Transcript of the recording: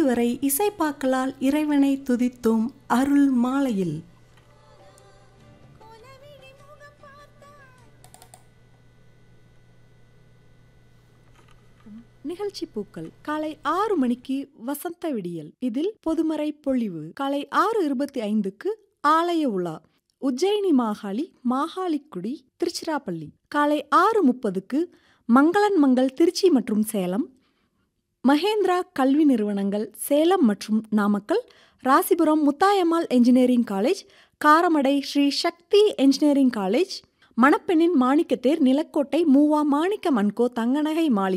இதுவரை இசைப்பாக்களால் இறைவனை துதித்தோம் அருள் மாலையில் நிகழ்ச்சி பூக்கள் காலை ஆறு மணிக்கு வசந்த விடியல் இதில் பொதுமறை பொழிவு காலை ஆறு இருபத்தி ஐந்துக்கு ஆலய உலா உஜ்ஜயினி மாகாளி மாகாளிக்குடி திருச்சிராப்பள்ளி காலை ஆறு முப்பதுக்கு மங்களன் மங்கள் திருச்சி மற்றும் சேலம் மகேந்திரா கல்வி நிறுவனங்கள் சேலம் மற்றும் Namakkal Rasipuram Muthayammal engineering college Karamadai Sri Sakthi engineering college மணப்பெண்ணின் மாணிக்கத்தேர் நிலக்கோட்டை மூவா மாணிக்க மன்கோ தங்கநகை மாளிகை